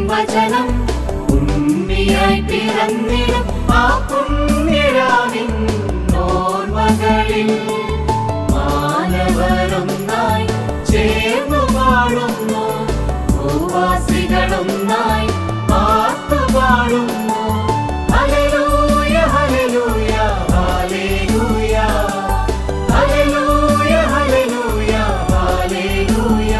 വചനം ഉണ്ണിയായി പിറന്നിടും ആ പുണ്യരാവിൻ ഓർമ്മകളിൽ മാനവരൊന്നായി ചേർന്നു പാടുന്നു ഭൂവാസികളൊന്നായി പാട്ടുപാടുന്നു ഹല്ലേലൂയ ഹല്ലേലൂയ ഹല്ലേലൂയ ഹല്ലേലൂയ ഹല്ലേലൂയ ഹല്ലേലൂയ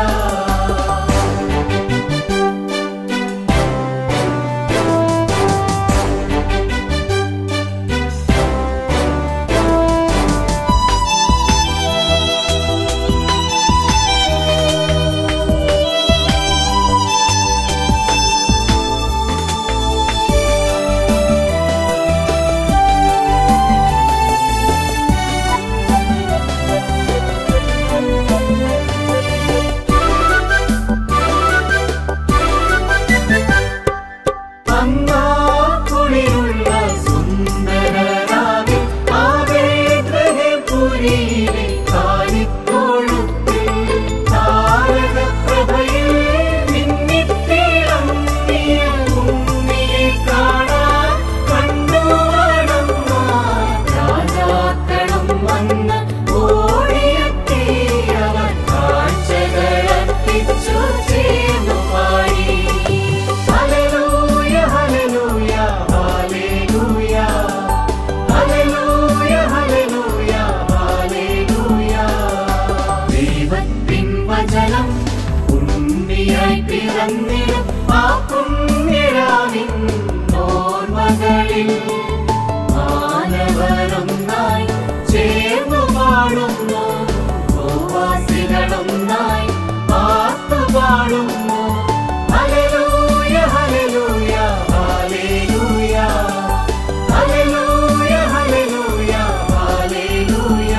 അന്നാ കുളിരുള്ള സുന്ദരരാവിൽ ആ ബേത്ലഹേംപുരിയിലെ കാലിത്തോഴുത്തിൽ താരകപ്രഭയിൽ മിന്നിത്തിളങ്ങിയ ഉണ്ണിയെ കാണാൻ കണ്ടുവണങ്ങ രാജാക്കളും വന്ന് ഓടിയെത്തിയവർ കാഴ്ചകളർപ്പിച്ചു ചേർന്നു പാടി ഹല്ലേലൂയ ഹല്ലേലൂയ ഹല്ലേലൂയ ഹല്ലേലൂയ ഹല്ലേലൂയ ഹല്ലേലൂയ ദൈവത്തിൻ വചനം ഉണ്ണിയായി പിറന്നിടും ആ പുണ്യരാവിൻ ഓർമ്മകളിൽ മാനവരൊന്നായി ചേർന്നു പാടുന്നു ഭൂവാസികളൊന്നായി പാട്ടുപാടുന്നു ഹല്ലേലൂയ ഹല്ലേലൂയ ഹല്ലേലൂയ ഹല്ലേലൂയ ഹല്ലേലൂയ ഹല്ലേലൂയ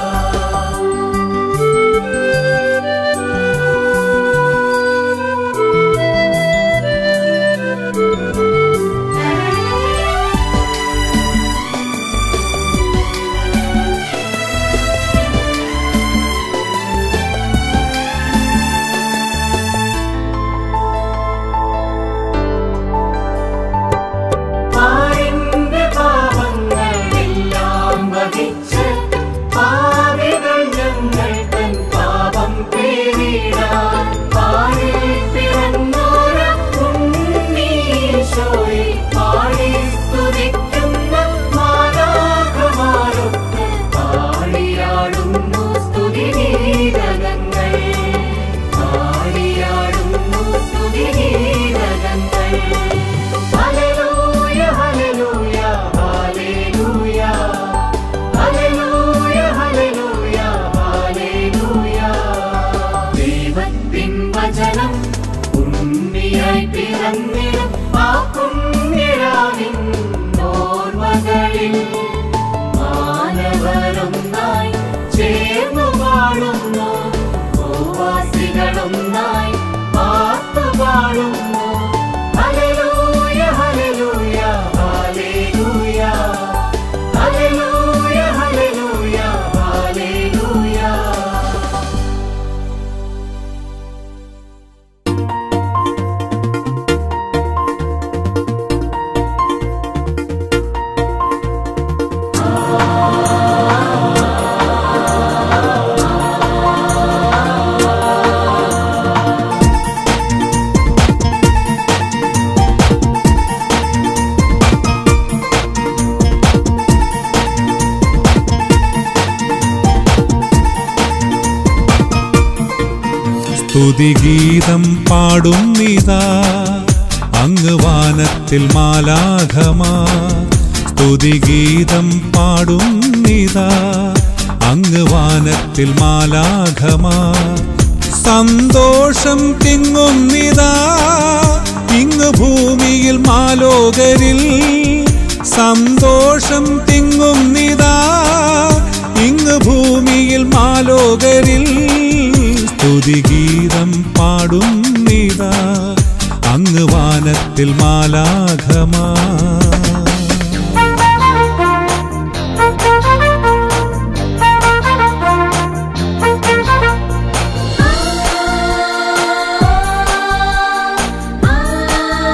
പാരിന്റെ പാപങ്ങളെല്ലാം വഹിച്ച് പാപികൾ ഞങ്ങൾ തൻ പാപം പേരിടാൻ പാരിൽ പിറന്നോര ഉണ്ണീശോയെ പാടി സ്തുതിക്കുന്ന മാലാഖമാരൊക്കെ പാടിയാടുന്നു സ്തുതിഗീതകങ്ങൾ പാടിയാടുന്നു സ്തുതിഗീതകങ്ങൾ ഹല്ലേലൂയ ഹല്ലേലൂയ ഹല്ലേലൂയ ഹല്ലേലൂയ ഹല്ലേലൂയ ഹല്ലേലൂയ ദൈവത്തിൻ വചനം ഉണ്ണിയായി പിറന്നിടും ആ പുണ്യരാവിൻ ഓർമ്മകളിൽ മാനവരൊന്നായി ചേർന്നു പാടുന്നു ഭൂവാസികളൊന്നായി പാട്ടുപാടുന്നു ഹല്ലേലൂയ ഹല്ലേലൂയ ഹല്ലേലൂയ ഹല്ലേലൂയ ഹല്ലേലൂയ ഹല്ലേലൂയ സ്തുതിഗീതം പാടുന്നിതാ അങ്ങ് വാനത്തിൽ മാലാഘമാ സ്തുതിഗീതം പാടുന്നിതാ അങ്ങ് വാനത്തിൽ മാലാഘമാ സന്തോഷം തിങ്ങുന്നിതാ ഇങ്ങ് ഭൂമിയിൽ മാലോകരിൽ സന്തോഷം തിങ്ങുന്നിതാ ഇങ്ങ് ഭൂമിയിൽ മാലോകരിൽ സ്തുതിഗീതം പാടുന്നിതാ അങ്ങ് വാനത്തിൽ മാലാഘമാ ആ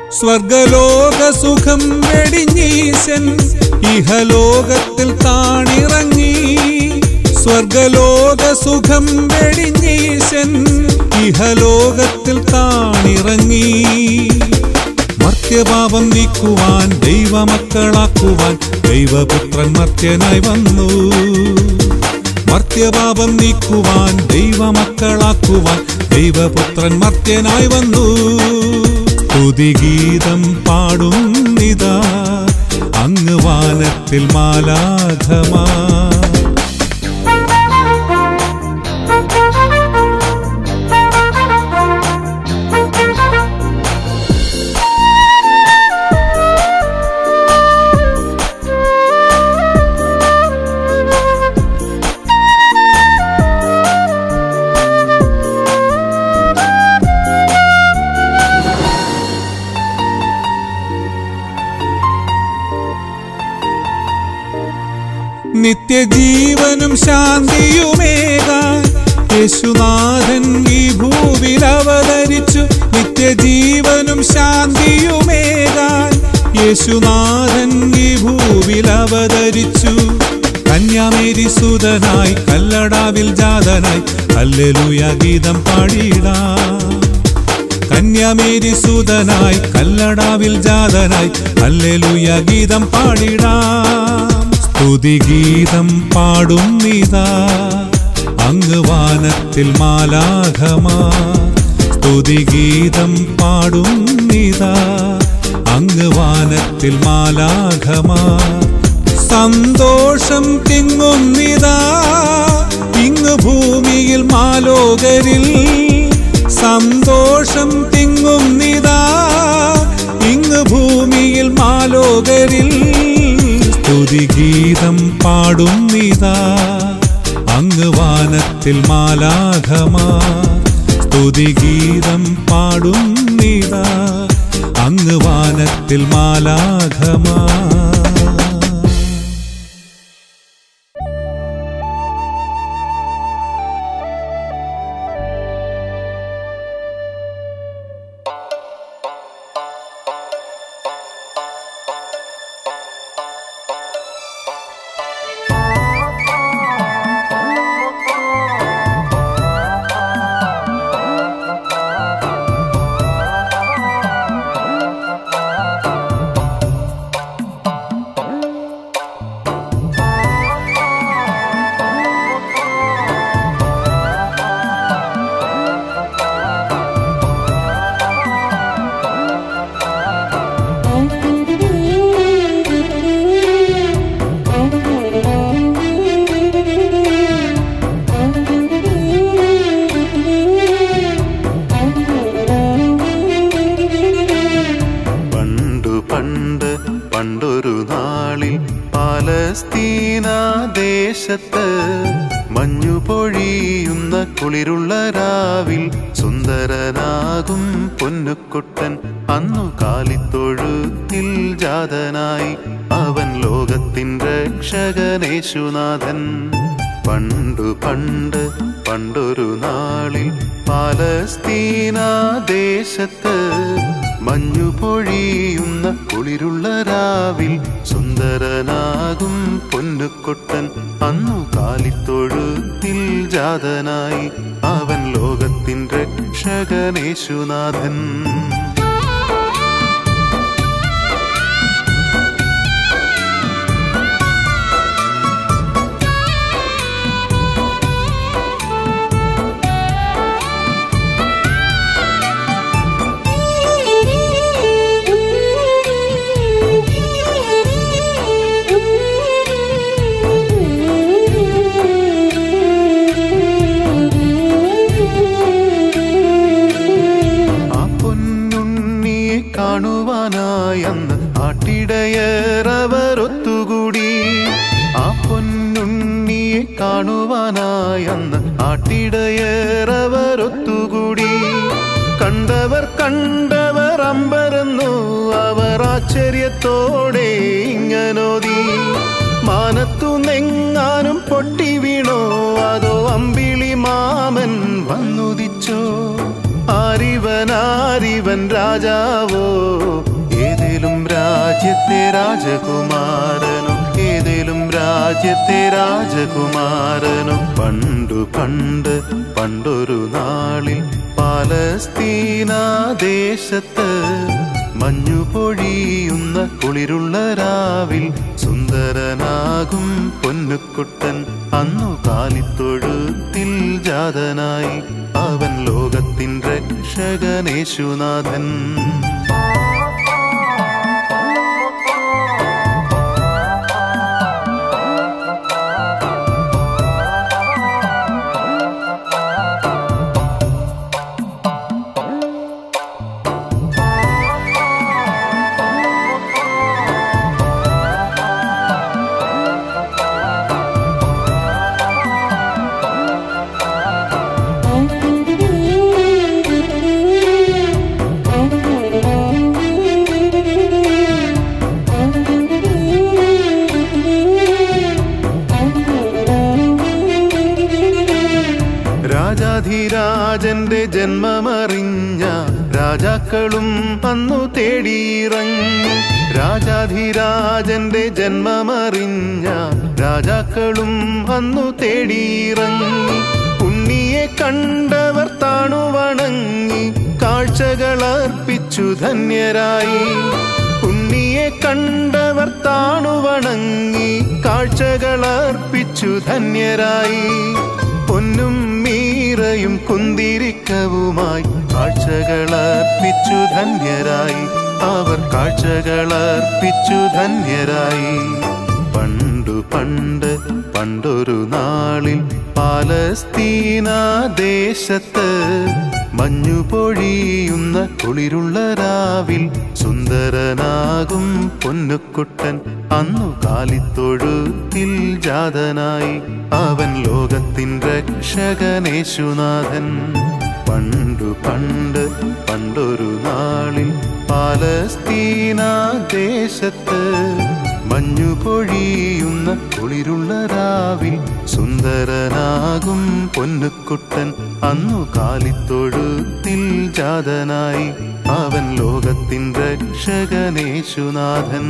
സ്വർഗലോക സുഖം വെടിഞ്ഞീശൻ ഇഹലോകത്തിൽ താണിറങ്ങി സ്വർഗലോക സുഖം വെടിഞ്ഞീശൻ ഇഹലോകത്തിൽ താണിറങ്ങി മർത്യപാപം നീക്കുവാൻ ദൈവമക്കളാക്കുവാൻ ദൈവപുത്രൻ മർത്യനായി വന്നു മർത്യപാപം നീക്കുവാൻ ദൈവമക്കളാക്കുവാൻ ദൈവപുത്രൻ മർത്യനായി വന്നു സ്തുതിഗീതം പാടുന്നിതാ അങ്ങ് വാനത്തിൽ മാലാഘമാ നിത്യജീവനും ശാന്തിയുമേകാൻ യേശുനാഥൻ ഈ ഭൂവിൽ അവതരിച്ചു നിത്യജീവനും ശാന്തിയുമേകാൻ യേശുനാഥൻ ഈ ഭൂവിൽ അവതരിച്ചു കന്യാമേരി സുതനായി കല്ലടാവിൽ ജാതനായി ഹല്ലേലൂയ ഗീതം പാടിയിടാം കന്യാമേരി സുതനായി കല്ലടാവിൽ ജാതനായി ഹല്ലേലൂയ ഗീതം പാടിടാം സ്തുതിഗീതം പാടുന്നിതാ അങ്ങ് വാനത്തിൽ മാലാഘമാ സ്തുതിഗീതം പാടുന്നിതാ അങ്ങ് വാനത്തിൽ മാലാഘമാ സന്തോഷം തിങ്ങുന്നിതാ ഇങ്ങ് ഭൂമിയിൽ മാലോകരിൽ സന്തോഷം തിങ്ങുന്നിതാ ഇങ്ങ് ഭൂമിയിൽ മാലോകരിൽ സ്തുതിഗീതം പാടുന്നിതാ അങ്ങ് വാനത്തിൽ മാലാഘമാ സ്തുതിഗീതം പാടുന്നിതാ അങ്ങ് വാനത്തിൽ മാലാഘമാ പണ്ടു പണ്ട് പണ്ടൊരു നാളിൽ പാലസ്തീന ദേശത്ത് മഞ്ഞു പൊഴിയുന്ന കുളിരുള്ള രാവിൽ സുന്ദരനാകും പൊന്നുക്കുട്ടൻ അന്നു കാലിത്തൊഴുത്തിൽ ജാതനായി അവൻ ലോകത്തിൻ രക്ഷകനേശുനാഥൻ പണ്ടു പണ്ട് പണ്ടൊരു നാളിൽ പാലസ്തീന ദേശത്ത് മഞ്ഞു പൊഴിയുന്ന കുളിരുള്ള രാവിൽ സുന്ദരനാകും പൊന്നുക്കൊട്ടൻ അന്നു കാലിത്തൊഴുത്തിൽ ജാതനായി അവൻ ലോകത്തിൻ രക്ഷകനേശുനാഥൻ ആ പൊന്നുണ്ണിയെ കാണുവാനായി അന്ന് ആട്ടിടയറവർ ഒത്തുകൂടി ആ പൊന്നുണ്ണിയെ കാണുവാനായി അന്ന് ആട്ടിടയറവർ ഒത്തുകൂടി കണ്ടവർ കണ്ടവർ അമ്പരന്നു അവർ ആശ്ചര്യത്തോടെ ഇങ്ങനോതി മാനത്തു നെങ്ങാനും പൊട്ടി വീണോ അതോ അമ്പിളി മാമൻ വന്നുദിച്ചോ ആരിവ ഇവനാരിവൻ രാജാവോ ഏതേലും രാജ്യത്തെ രാജകുമാരനോ ഏതേലും രാജ്യത്തെ രാജകുമാരനോ പണ്ടു പണ്ട് പണ്ടൊരു നാളിൽ പാലസ്തീന ദേശത്ത് മഞ്ഞു പൊഴിയുന്ന കുളിരുള്ള രാവിൽ സുന്ദരനാകും പൊന്നുക്കുട്ടൻ അന്നു കാലിത്തൊഴുത്തിൽ ജാതനായി അവൻ ലോകത്തിൻ രക്ഷകനേശുനാഥൻ രാജാധിരാജന്റെ ജന്മമറിഞ്ഞ രാജാക്കളും അന്നു തേടിയിറങ്ങി രാജാധിരാജന്റെ ജന്മമറിഞ്ഞ രാജാക്കളും അന്നു തേടിയിറങ്ങി ഉണ്ണിയെ കണ്ടവർ താണു വണങ്ങി കാഴ്ചകൾ അർപ്പിച്ചു ധന്യരായി ഉണ്ണിയെ കണ്ടവർ താണു വണങ്ങി കാഴ്ചകൾ അർപ്പിച്ചു ധന്യരായി പൊന്നും മീറയും കുന്തിരിക്കവുമായി കാഴ്ചകൾ അർപ്പിച്ചു ധന്യരായി അവർ കാഴ്ചകൾ അർപ്പിച്ചു ധന്യരായി പണ്ടു പണ്ട് പണ്ടൊരു നാളിൽ പാലസ്തീന ദേശത്ത് മഞ്ഞു പൊഴിയുന്ന കുളിരുള്ള രാവിൽ സുന്ദരനാകും പൊന്നുക്കുട്ടൻ അന്നു കാലിത്തൊഴുത്തിൽ ജാതനായി അവൻ ലോകത്തിൻ രക്ഷകനേശുനാഥൻ പണ്ടു പണ്ട് പണ്ടൊരു നാളിൽ പാലസ്തീന ദേശത്ത് മഞ്ഞു പൊഴിയുന്ന കുളിരുള്ള രാവിൽ സുന്ദരനാകും പൊന്നുക്കുട്ടൻ അന്നു കാലിത്തൊഴുത്തിൽ ജാതനായി അവൻ ലോകത്തിൻ രക്ഷകനേശുനാഥൻ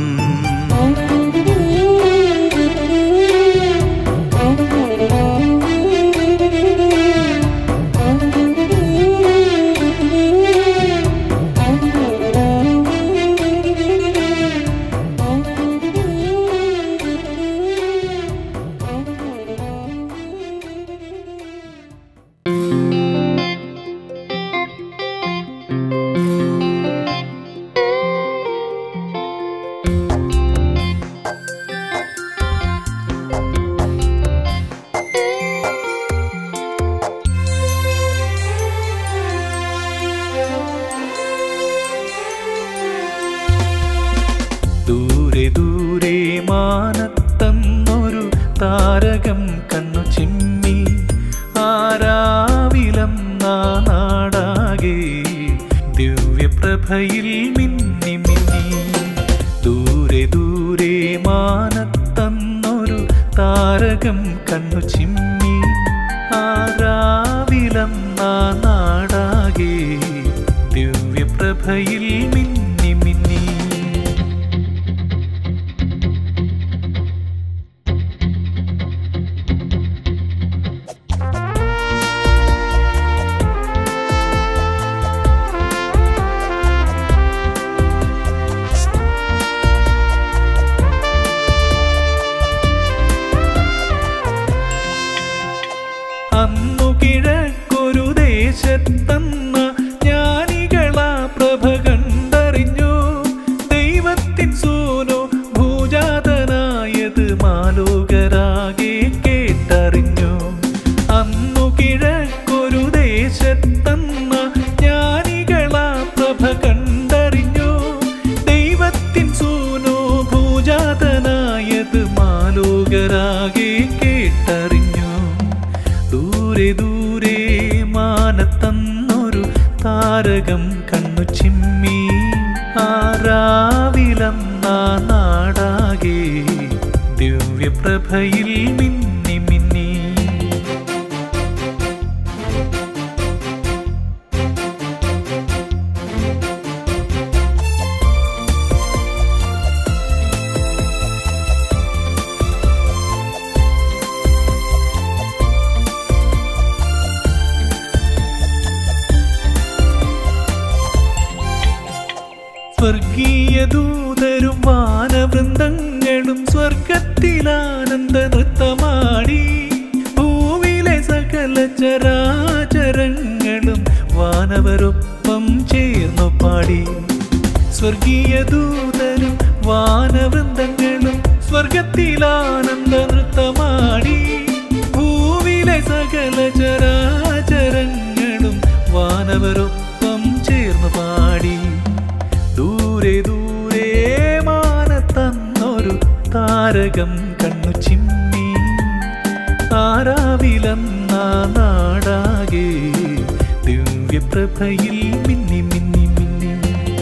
ദൂരെ ദൂരെ മാനത്തന്നൊരു താരകം കണ്ണു ചിമ്മി ആരാവിലം നാടാകെ ദിവ്യപ്രഭയിൽ മിന്നി മിന്നി ദൂരെ ദൂരെ മാനത്തന്നൊരു താരകം കണ്ണു ചിമ്മി ആരാവിലം നാടാകെ ദിവ്യപ്രഭയിൽ മിന്നി മിന്നി അന്നു കിഴക്കൊരു ദേശത്തന്ന ജ്ഞാനികളാ പ്രഭ കണ്ടറിഞ്ഞു ദൈവത്തിൻ സൂനോ ഭൂജാതനായത് മാലോകരാകെ കേട്ടറിഞ്ഞു അന്നു കിഴക്കൊരു ദേശത്തന്ന ജ്ഞാനികളാ പ്രഭ കണ്ടറിഞ്ഞു ദൈവത്തിൻ സൂനോ ഭൂജാതനായത് മാലോകരാകെ കേട്ടറിഞ്ഞു ദൂരെ ദൂരെ മാനത്തന്നൊരു താരകം കണ്ണു ചിമ്മി ആരാവിലം നാടാകെ ദിവ്യപ്രഭയിൽ മിന്നി മിന്നി സ്വർഗീയ ദൂതരും വാനവൃന്ദങ്ങളും സ്വർഗത്തിലാനന്ദ നൃത്തമാടി ഭൂവിലെ സകല ചരാചരങ്ങളും വാനവരൊപ്പം ചേർന്നു പാടി സ്വർഗീയ ദൂതരും വാനവൃന്ദങ്ങളും സ്വർഗത്തിലാനന്ദ നൃത്തമാടി ഭൂവിലെ സകല ചരാചരങ്ങളും വാനവരൊപ്പം ചേർന്നു പാടി ദൂരെ ദൂരെ മാനത്തന്നൊരു താരകം കണ്ണു ചിമ്മി ആരാവിലെന്ന നാടാകെ ദിവ്യപ്രഭയിൽ മിന്നി മിന്നി മിന്നി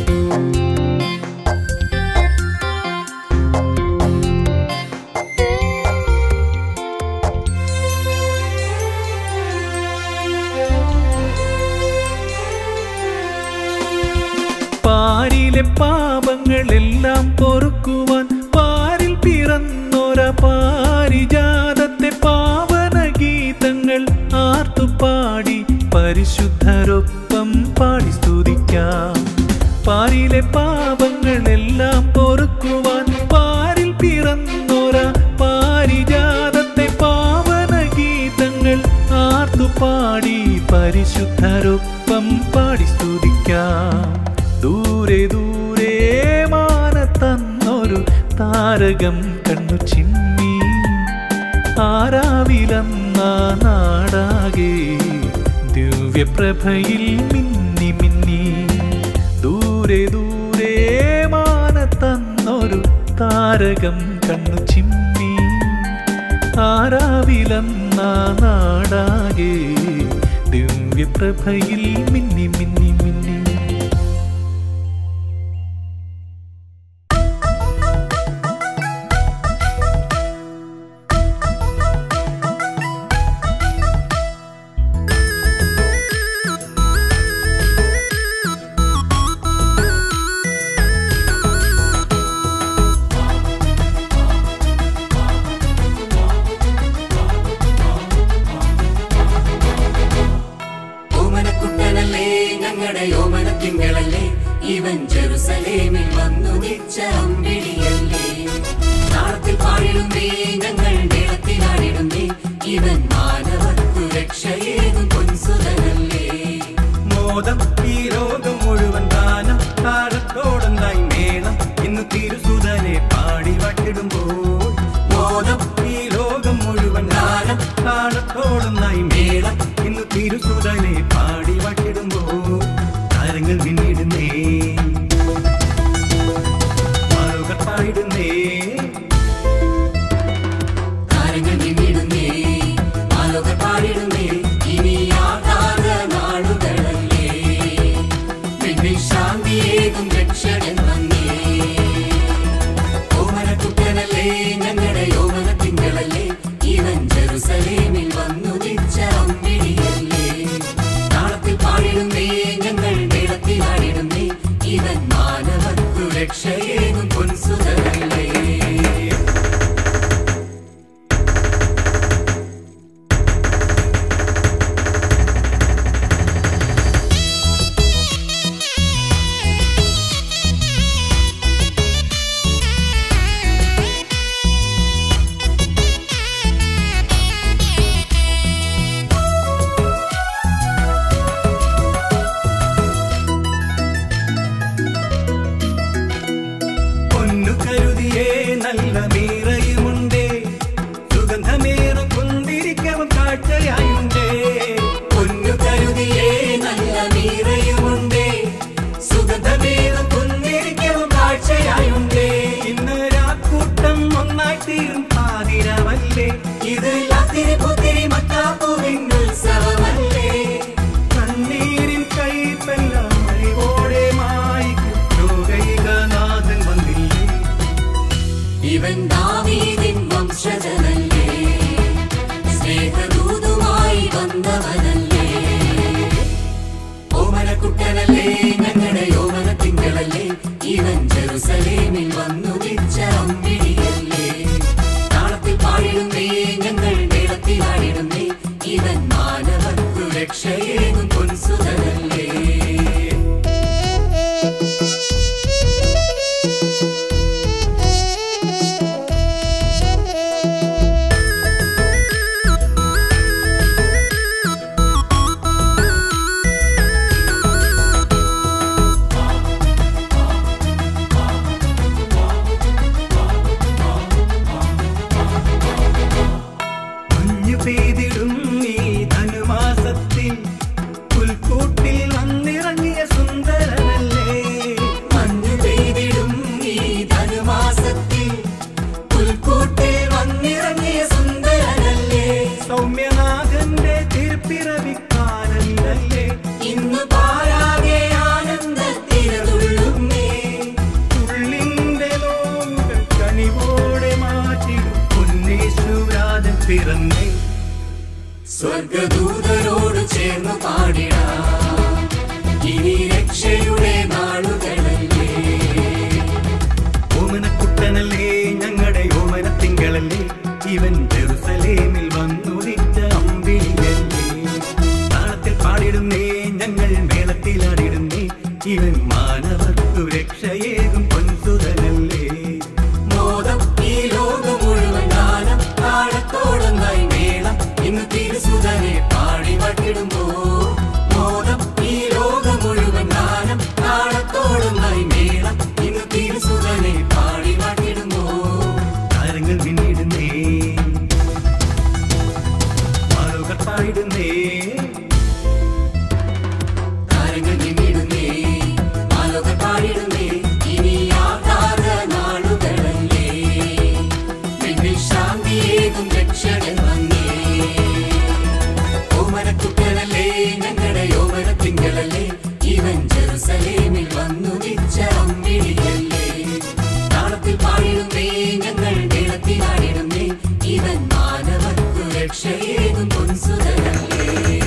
പാരിലെ പാപങ്ങളെല്ലാം പൊറുക്കുവാൻ പാരിൽ പിറന്നൊര പാരിജാതത്തെ പാവന ഗീതങ്ങൾ ആർത്തുപാടി പരിശുദ്ധരൊപ്പം പാടി സ്തുതിക്കാം പാരിലെ പാപങ്ങളെല്ലാം പൊറുക്കുവാൻ പാരിൽ പിറന്നൊര പാരിജാതത്തെ പാവന ഗീതങ്ങൾ ആർത്തുപാടി പരിശുദ്ധരൊപ്പം പാടി സ്തുതിക്കാം ദൂരെ ദൂരെ മാനത്തന്നൊരു താരകം കണ്ണു ചിമ്മി ആരാവിലെന്ന നാടാകെ ദിവ്യപ്രഭയിൽ മിന്നി മിന്നി ദൂരെ ദൂരെ മാനത്തന്നൊരു താരകം കണ്ണു ചിമ്മി ആരാവിലെന്ന നാടാകെ ദിവ്യപ്രഭയിൽ മിന്നി മിന്നി മിന്നി ഓമനക്കുട്ടനല്ലേ ഞങ്ങളുടെ ഓമനത്തിങ്കളല്ലേ ഇവൻ ജെറുസലേമിൽ വന്നു നിച്ച അമ്പിളിയല്ലേ താളത്തിൽ പാടിടുന്നേ ഞങ്ങൾ മേളത്തിലാടിടുന്നേ ഇവൻ മാനവത്തു രക്ഷയേകും പൊൻസുതനല്ലേ മോദം ഈ ലോകം മുഴുവൻ ഗാനം താരത്തോടൊന്നായി മേളം ഇന്ന് തിരുസുതനെ പാടി വട്ടിടുമ്പോൾ മോദം ഈ ലോകം മുഴുവൻ ഗാനം താരത്തോടൊന്നായി മേളം ഇന്ന് തിരുസുതനെ പാടി വട്ടിടുമ്പോൾ താരങ്ങൾ പിന്നിടുന്നേ ആളുകൾ പാടിടുന്നേ താരങ്ങൾ നിന്നിടുന്നേ ആലോക പാടിടുന്നേ ഇനി ആകാത നാളുകളല്ലേ പിന്നെ ശാന്തിയേകും രക്ഷകൻ വന്നേ ഓമനക്കുട്ടനല്ലേ ഞങ്ങളുടെ യോമനത്തിങ്കളല്ലേ ഇവൻ ജെറുസലേമിൽ വന്നു തിരിച്ച അമ്പിളിയല്ലേ താളത്തിൽ പാടിടുന്നേ ഞങ്ങൾ മേളത്തിലാടിടുന്നേ ഇവൻ മാനവത്തു രക്ഷയേകും പൊൻസുതരല്ലേ പൊന്നു കരുതിയേ നല്ല മീറയുമുണ്ടേ സുഗന്ധമേറും കുന്തിരിക്കവും കാഴ്ചയായുണ്ടേ പൊന്നു കരുതിയേ നല്ല മീറയുമുണ്ടേ സുഗന്ധമേറും കുന്നിരിക്കവും കാഴ്ചയായുണ്ടേ ഇന്ന് രാക്കൂട്ടം ഒന്നായി തീരും പാതിരവല്ലേ ഇത് ലാത്തിരി പുത്തിരി മത്താപ്പൂവിൻ ഉത്സവമല്ലേ കണ്ണീരിൻ കൈപ്പെല്ലാം അഴിവോടെ മായിക്കും ലോകൈകനാഥൻ വന്നില്ലേ ഇവൻ ദാവീദിൻ വംശജനല്ലേ സ്നേഹദൂതുമായി വന്നവനല്ലേ ഓമനക്കുട്ടനല്ലേ ഞങ്ങളുടെ യോമനത്തിങ്കളല്ലേ ഇവൻ ജെറുസലേമിൽ വന്നു തിരിച്ച അമ്പിളിയല്ലേ താളത്തിൽ പാടിടുന്നേ ഞങ്ങൾ മേളത്തിലാടിടുന്നേ ഇവൻ മാനവത്തു രക്ഷയേകും പൊൻസുതനല്ലേ സ്വർഗദൂതരോട് ചേർന്ന് പാടിടാം ഇനി രക്ഷയുടെ നാളുകളല്ലേ ഓമനക്കുട്ടനല്ലേ ഞങ്ങളുടെ ഓമനത്തിങ്കളല്ലേ ഇവൻ ജെറുസലേമിൽ വന്നുദിച്ച അമ്പിളിയല്ലേ താളത്തിൽ പാടിടുന്നേ ഞങ്ങൾ മേളത്തിലാടിടുന്നേ ഇവൻ മാനവർക്കു രക്ഷയേകും പൊൻസുതനല്ലേ മോദം ഈ ലോകം മുഴുവൻ ഗാനം താഴത്തോടൊന്നായി മേളം ഇന്ന് തിരുസുതനെ പാടി വട്ടിടുമ്പോ മോദം ഈ ലോകം മുഴുവൻ ഗാനം താഴത്തോടൊന്നായി മേളം ഇന്ന് തിരുസുതനെ പാടി വട്ടിടുമ്പോ താരങ്ങൾ പിന്നിടുന്നേ ആളുകൾ പാടിടുന്നേ താരങ്ങൾ നിന്നിടുന്നേ ആലോക പാടിടുന്നേ ഇനി ആകാത നാളുകളല്ലേ നിന്നിൽ ശാന്തിയേകും രക്ഷകൻ വന്നേ ഓമനക്കുട്ടനല്ലേ ഞങ്ങളുടെ യോമനത്തിങ്കളല്ലേ ഇവൻ ജെറുസലേമിൽ വന്നു നിച്ച അമ്പിളിയല്ലേ താളത്തിൽ പാടിടുന്നേ ഞങ്ങൾ മേളത്തിലാടിടുന്നേ ഇവൻ മാനവർക്കു രക്ഷയേകും പൊൻസുതരല്ലേ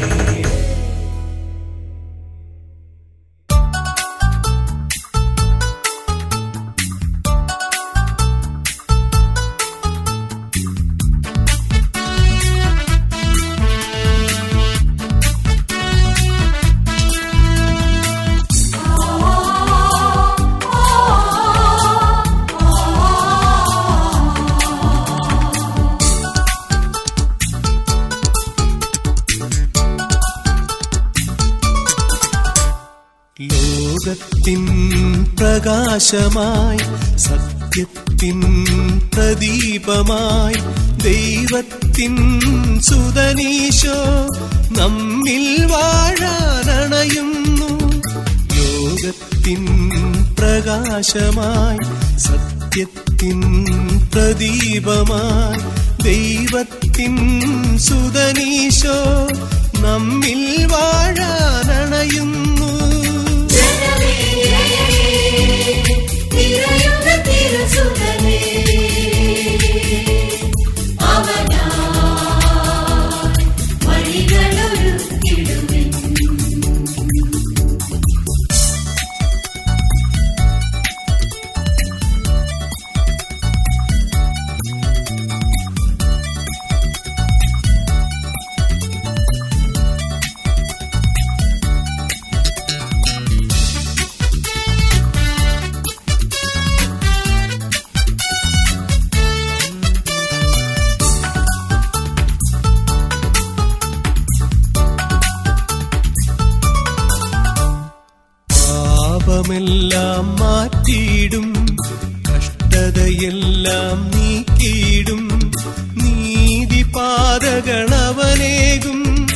ലോകത്തിൻ പ്രകാശമായി സത്യത്തിൻ പ്രദീപമായി ദൈവത്തിൻ സുതനീശോ നമ്മിൽ വാഴാനണയുന്നു ലോകത്തിൻ പ്രകാശമായി സത്യത്തിൻ പ്രദീപമായി ദൈവത്തിൻ സുതനീശോ നമ്മിൽ വാഴാനണയുന്നു നിറയുന്ന തിരുസുതനേ അവനാ വഴികളൊരുക്കിടുവിൻ പാപമെല്ലാം മാറ്റിയിടും കഷ്ടതയെല്ലാം നീക്കിയിടും നീതിപാതകളവനേകും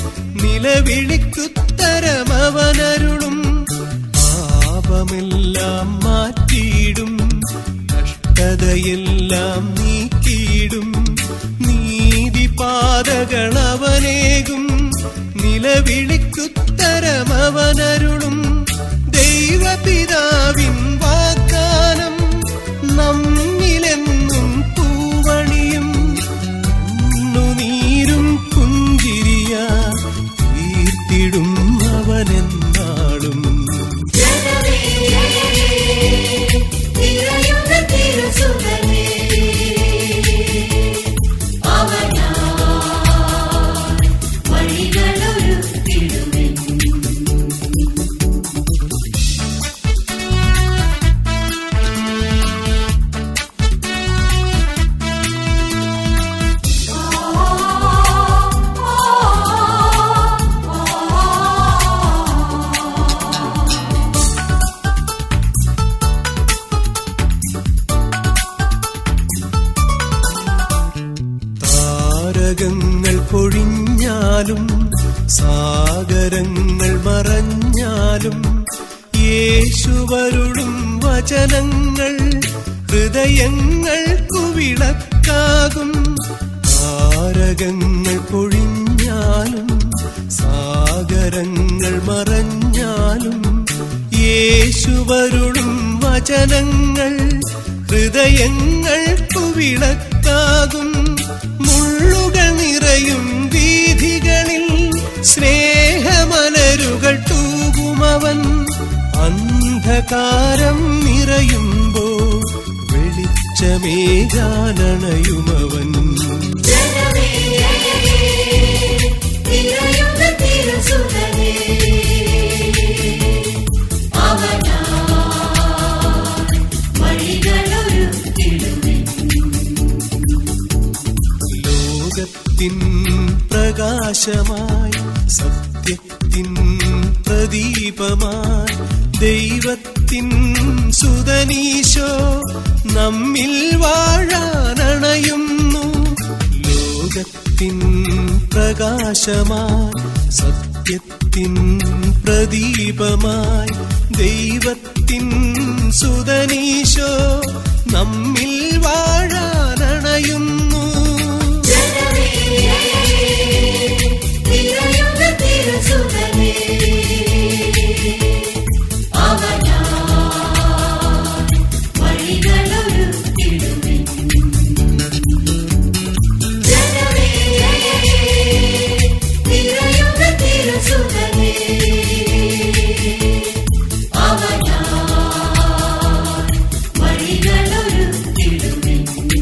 നിലവിളിക്കുത്തരമവനരുളും പാപമെല്ലാം മാറ്റിയിടും കഷ്ടതയെല്ലാം നീക്കിയിടും നീതിപാതകളവനേകും നിലവിളിക്കുത്തരമവനരുളും ദൈവപിതാവിൻ വാഗ്ദാനം നമ്മിലെന്നും പൂവണിയും കണ്ണുനീരും പുഞ്ചിരിയ തീർത്തിടും അവനെന്നാളും നിറയുന്ന തിരുസുതനേ അവനാ വഴികളൊരുക്കിടുവിൻ താരകങ്ങൾ പൊഴിഞ്ഞാലും സാഗരങ്ങൾ മറഞ്ഞാലും യേശുവരുളും വചനങ്ങൾ ഹൃദയങ്ങൾക്കു വിളക്കാകും താരകങ്ങൾ പൊഴിഞ്ഞാലും സാഗരങ്ങൾ മറഞ്ഞാലും യേശുവരുളും വചനങ്ങൾ ഹൃദയങ്ങൾക്കു വിളക്കാകും മുള്ളുകൾ നിറയും വീഥികളിൽ സ്നേഹമലരുകൾ തൂകുമവൻ അന്ധകാരം നിറയുമ്പോ വെളിച്ചമേകാനണയുമവൻ ജനമേ നിറയുന്ന തിരുസുതനേ അവനാ വഴികളൊരുക്കിടുവിൻ ലോകത്തിൻ പ്രകാശമായി സത്യത്തിൻ പ്രദീപമായി ദൈവത്തിൻ സുതനീശോ നമ്മിൽ വാഴാനണയുന്നു ലോകത്തിൻ പ്രകാശമായി സത്യത്തിൻ പ്രദീപമായി ദൈവത്തിൻ സുതനീശോ നമ്മിൽ വാഴാനണയുന്നു ജനമേ നിറയുന്ന തിരുസുതനേ അവനാ വഴികളൊരുക്കിടുവിൻ ജനമേ നിറയുന്ന തിരുസുതനേ അവനാ വഴികളൊരുക്കിടുവിൻ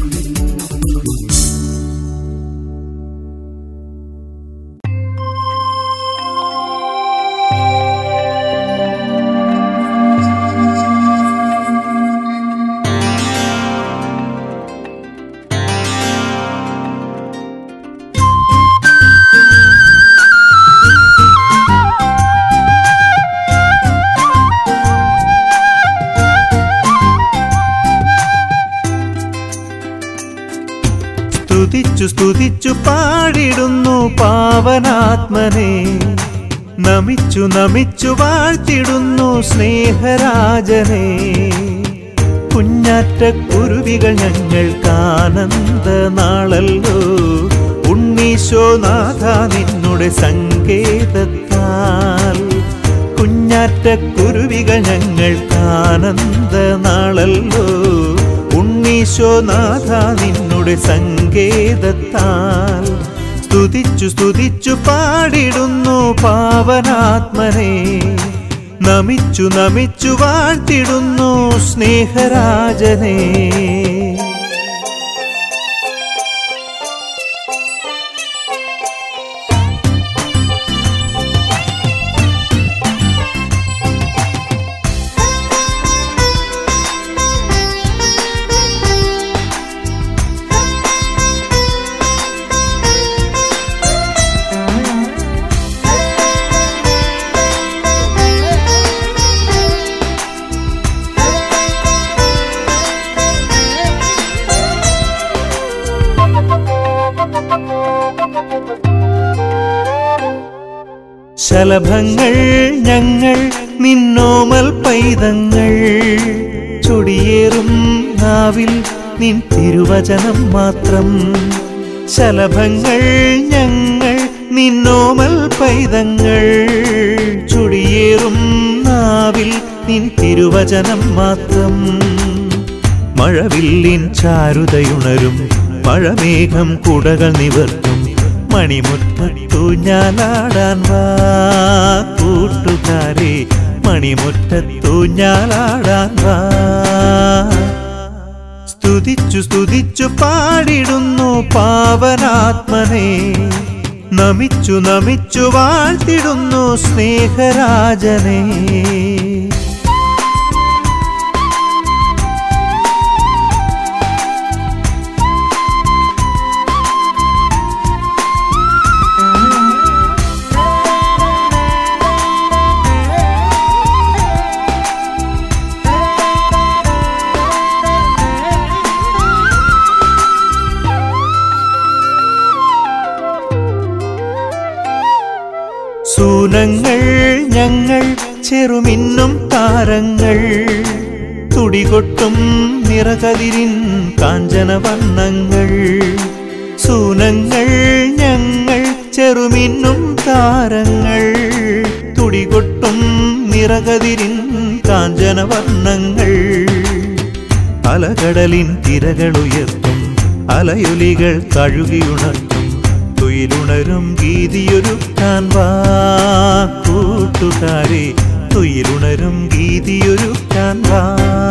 സ്തുതിച്ചു സ്തുതിച്ചു പാടിടുന്നു പാവനാത്മനെ നമിച്ചു നമിച്ചു വാഴ്ത്തിടുന്നു സ്നേഹരാജനെ കുഞ്ഞാറ്റ കുരുവികൾ ഞങ്ങൾക്കാനന്ദ നാളല്ലോ ഉണ്ണീശോനാഥ നിന്നുടെ സങ്കേതത്താൽ കുഞ്ഞാറ്റ കുരുവികൾ ഞങ്ങൾക്കാനന്ദ നാളല്ലോ ഉണ്ണീശോനാഥ നിന്നുടെ സങ്കേതത്താൽ സ്തുതിച്ചു സ്തുതിച്ചു പാടിടുന്നു പാവനാത്മനെ നമിച്ചു നമിച്ചു വാഴ്ത്തിടുന്നു സ്നേഹരാജനെ ശലഭങ്ങൾ ഞങ്ങൾ നിന്നോമൽ പൈതങ്ങൾ ചൊടിയേറും നാവിൽ നിൻ തിരുവചനം മാത്രം ശലഭങ്ങൾ ഞങ്ങൾ നിന്നോമൽ പൈതങ്ങൾ ചൊടിയേറും നാവിൽ നിൻ തിരുവചനം മാത്രം മഴവില്ലിൻ ചാരുതയുണരും മഴമേഘം കുടകൾ നിവർത്തും മണിമുറ്റത്തു ഞാലാടാൻ വാ കൂട്ടുകാരെ മണിമുറ്റത്തു ഞാലാടാൻ വാ സ്തുതിച്ചു സ്തുതിച്ചു പാടിടുന്നു പാവനാത്മനെ നമിച്ചു നമിച്ചു വാഴ്ത്തിടുന്നു സ്നേഹരാജനെ സൂനങ്ങൾ ഞങ്ങൾ ചെറുമിന്നും താരങ്ങൾ തുടികൊട്ടും നിറകതിരിൻ കാഞ്ചന വർണ്ണങ്ങൾ സൂനങ്ങൾ ഞങ്ങൾ ചെറുമിന്നും താരങ്ങൾ തുടികൊട്ടും നിറകതിരിൻ കാഞ്ചന വർണ്ണങ്ങൾ അലകടലിൻ തിരകളുയർത്തും അലയൊലികൾ കഴുകിയുണർത്തും തുയ തുയിലുണരും ഗീതിയൊരുക്കാൻ വാ കൂട്ടുകാരെ തുയിലുണരും ഗീതിയൊരുക്കാൻ വാ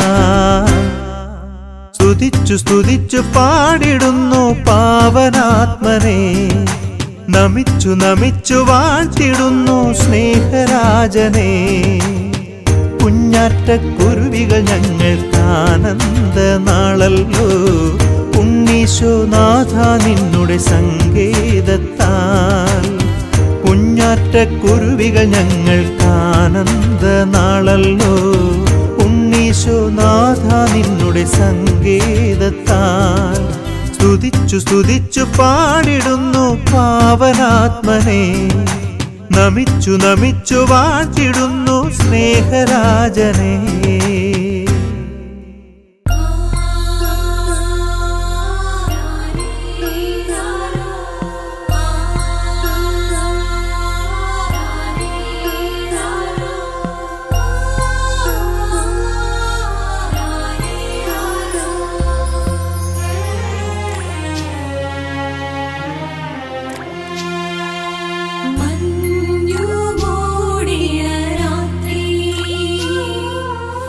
സ്തുതിച്ചു സ്തുതിച്ചു പാടിടുന്നു പാവനാത്മനെ നമിച്ചു നമിച്ചു വാഴ്ത്തിടുന്നു സ്നേഹരാജനെ കുഞ്ഞാറ്റ കുരുവികൾ ഞങ്ങൾക്കാനന്ദ നാളല്ലോ ഉണ്ണീശോനാഥ നിന്നുടെ സങ്കേതത്താൽ കുഞ്ഞാറ്റ കുരുവികൾ ഞങ്ങൾക്കാനന്ദ നാളല്ലോ ഉണ്ണീശോനാഥ നിന്നുടെ സങ്കേതത്താൽ സ്തുതിച്ചു സ്തുതിച്ചു പാടിടുന്നു പാവനാത്മനെ നമിച്ചു നമിച്ചു വാഴ്ത്തിടുന്നു സ്നേഹരാജനെ മഞ്ഞു മൂടിയ രാത്രി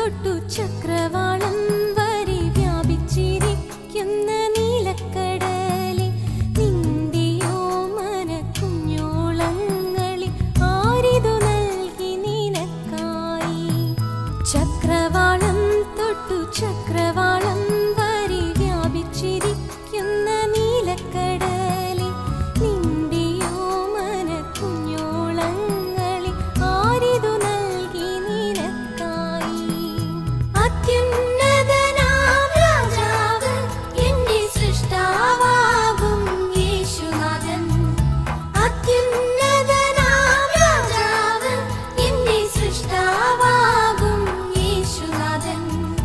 തൊട്ടു ചക്രവാളം വരെ വ്യാപിച്ചിരിക്കുന്ന നീലക്കടലിൽ നിന്റെയോ മന കുഞ്ഞോളങ്ങളിൽ ആരിതു നൽകി നിനക്കായി ചക്രവാളം തൊട്ടു ചക്രവാളം വരെ വ്യാപിച്ചിരിക്കുന്ന നീലക്കടലിൽ നിന്റെയോ മന കുഞ്ഞോളങ്ങളിൽ ആരിതു നൽകി നിനക്കായി അത്യുന്നതനാം രാജാവ് എന്റെ സൃഷ്ടാവാകും യേശുനാഥൻ അത്യുന്നതനാം രാജാവ് എന്റെ സൃഷ്ടാവാകും യേശുനാഥൻ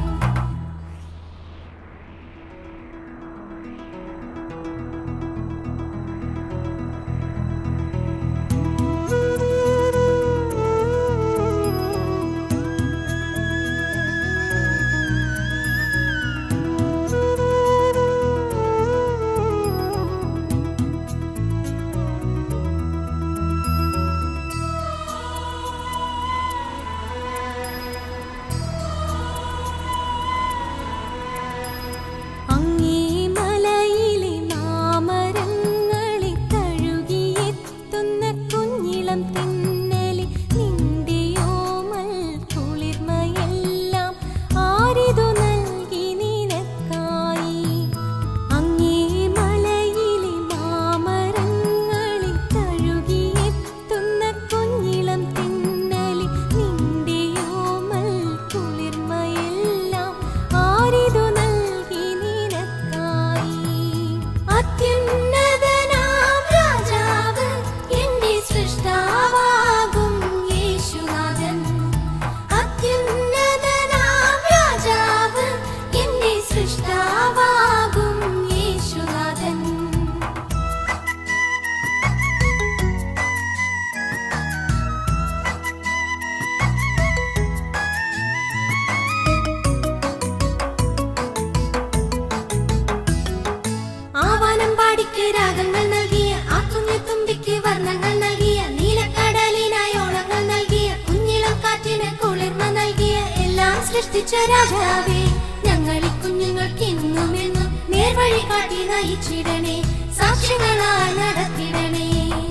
അങ്ങേ മലയിലെ മാമരങ്ങളെ തഴുകിയെത്തുന്ന കുഞ്ഞിളം തിന്നലി നിന്റെയോമൽ കുളിർമയെല്ലാം ആരിതു നൽകി നിനക്കായി അങ്ങേ മലയിലെ മാമരങ്ങളെ തഴുകിയെത്തുന്ന കുഞ്ഞിളം തിന്നലി നിന്റെയോമൽ കുളിർമയെല്ലാം ആരിതു നൽകി നിനക്കായി അത്യുന്നതനാം രാജാവ് എന്റെ സൃഷ്ടാവാകും യേശുനാഥൻ അത്യുന്നതനാം രാജാവ് എന്റെ സൃഷ്ടാവാകും യേശുനാഥൻ ആവാനം പാടിക്ക് രാഗങ്ങൾ നൽകിയ ആ കുഞ്ഞു തുമ്പിക്ക് വർണ്ണങ്ങൾ നൽകിയ നീലക്കടലിനായി ഓളങ്ങൾ നൽകിയ കുഞ്ഞിളം കാറ്റിന് കുളിർമ നൽകിയ എല്ലാം സൃഷ്ടിച്ച രാജാവേ ഞങ്ങൾ ഈ കുഞ്ഞുങ്ങൾക്ക് ഇന്നും എന്നും നേർവഴി കാട്ടി നയിച്ചിടണേ സാക്ഷ്യങ്ങളായി നടത്തിടണേ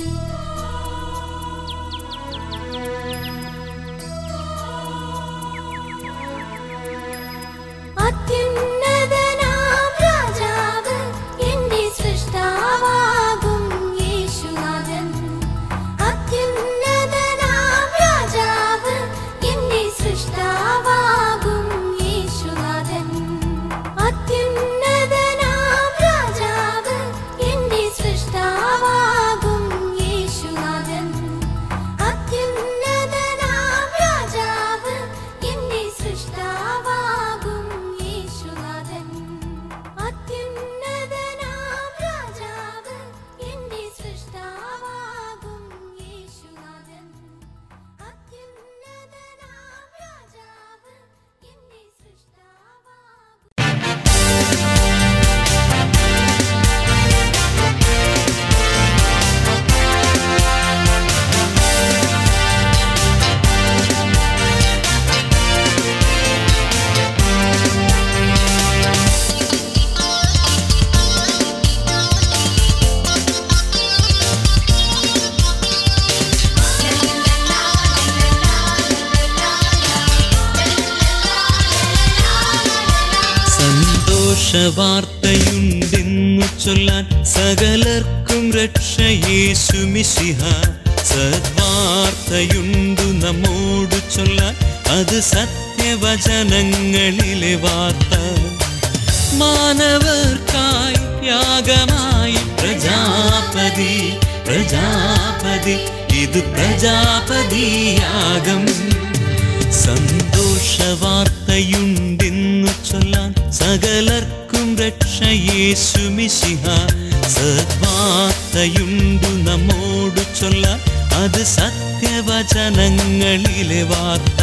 അത്യുന്നതനാം രാജാവ് എന്റെ സൃഷ്ടാവാകും യേശുനാഥൻ അത്യുന്നതനാം രാജാവ് എന്റെ സൃഷ്ടാവാകും യേശുനാഥൻ അത്യുന്നതനാം രാജാവ് എന്റെ സൃഷ്ടാവാകും യേശുനാഥൻ അത്യുന്നതനാം രാജാവ് എന്റെ സൃഷ്ടാവാകും യേശുനാഥൻ അത്യുന്നതനാം രാജാവ് എന്റെ സൃഷ്ടാവാകും യേശുനാഥൻ അത്യുന്നതനാം രാജാവ് എന്റെ സൃഷ്ടാവാകും സന്തോഷവാർത്തയുണ്ടെന്നു ചൊല്ലാൻ സകലർക്കും രക്ഷ യേശുമിശിഹ സദ്വാർത്തയുണ്ടു നമ്മോടു ചൊല്ലാൻ അത് സത്യവചനങ്ങളിലെ വാർത്ത മാനവർക്കായി യാഗമായി പ്രജാപതി പ്രജാപതി ഇത് പ്രജാപതിയാകം സന്തോഷവാർത്തയുണ്ടെന്നു ചൊല്ലാൻ സകലർക്കും രക്ഷ യേശുമിശിഹ സദ്വാർത്തയുണ്ടു നമ്മോടു ചൊല്ലാൻ അത് സത്യവചനങ്ങളിലെ വാർത്ത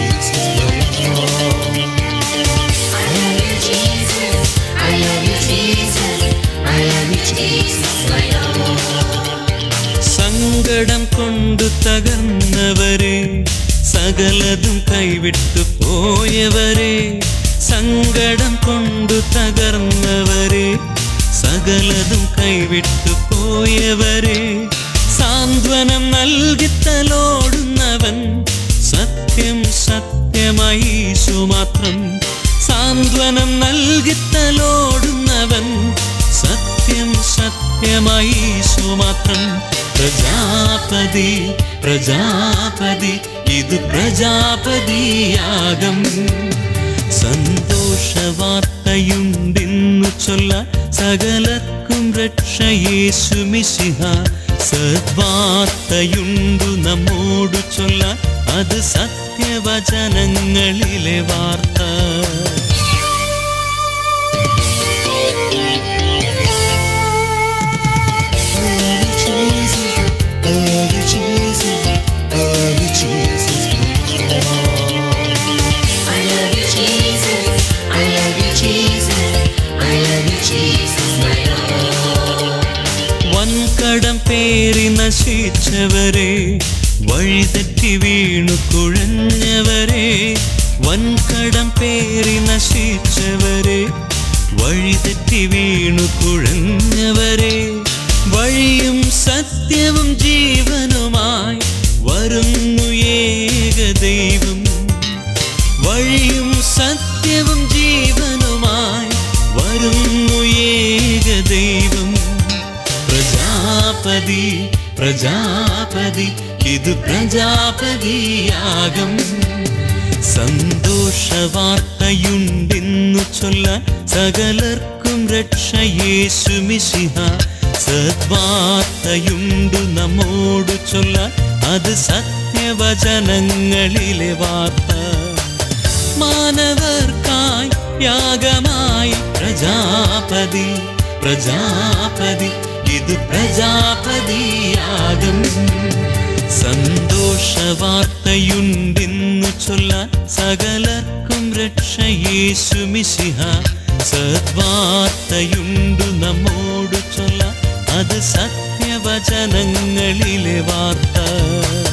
I love you, Jesus. I love you, Jesus. സകലതും കൈവിട്ടു പോയവരെ സങ്കടം കൊണ്ടു തകർന്നവരെ സകലതും കൈവിട്ടു പോയവരെ സാന്ത്വനം നൽകി തലോടുന്നവൻ സത്യം സത്യമായി സുമാത്രം സാന്ത്വനം നൽകി തലോടുന്നവൻ സത്യം സത്യമായി സുമാത്രം പ്രജാപതി പ്രജാപതി ഇത് പ്രജാപതിയാകം സന്തോഷവാർത്തയുണ്ടിന്നു ചൊല്ല സകലർക്കും രക്ഷയേശുമിശിഹ സദ്വാർത്തയുണ്ടു നമ്മോടു ചൊല്ല അത് സത്യവചനങ്ങളിലെ വാർത്ത I love you, Jesus. I love you, Jesus. I love you, Jesus, my Lord. വൻകടം പേറി നശിച്ചവരെ വഴിതെറ്റി വീണു കുഴഞ്ഞവരെ വൻകടം പേറി നശിച്ചവരെ വഴിതെറ്റി വീണു കുഴഞ്ഞവരെ വഴിയും സത്യവും ജീവനുമായി വരുന്നു ഏക ദൈവം വഴിയും സത്യവും ജീവനുമായി വരുന്നു ഏക ദൈവം പ്രജാപതി പ്രജാപതി ഇത് പ്രജാപതിയാകം സന്തോഷവാർത്തയുണ്ടിന്നു ചൊല്ല സകലർക്കും രക്ഷയേശുമിശിഹ സദ്വാർത്തയുണ്ടു നമ്മോടു ചൊല്ല അത് സത്യവചനങ്ങളിലെ വാർത്ത മാനവർക്കായി യാഗമായി പ്രജാപതി പ്രജാപതി ഇത് പ്രജാപതിയാകും സന്തോഷവാർത്തയുണ്ടിന്നു ചൊല്ല സകലർക്കും രക്ഷയേശുമിശിഹ സദ്വാർത്തയുണ്ടു നമ്മോടു ചൊല്ല അത് സത്യവചനങ്ങളിലെ വാർത്ത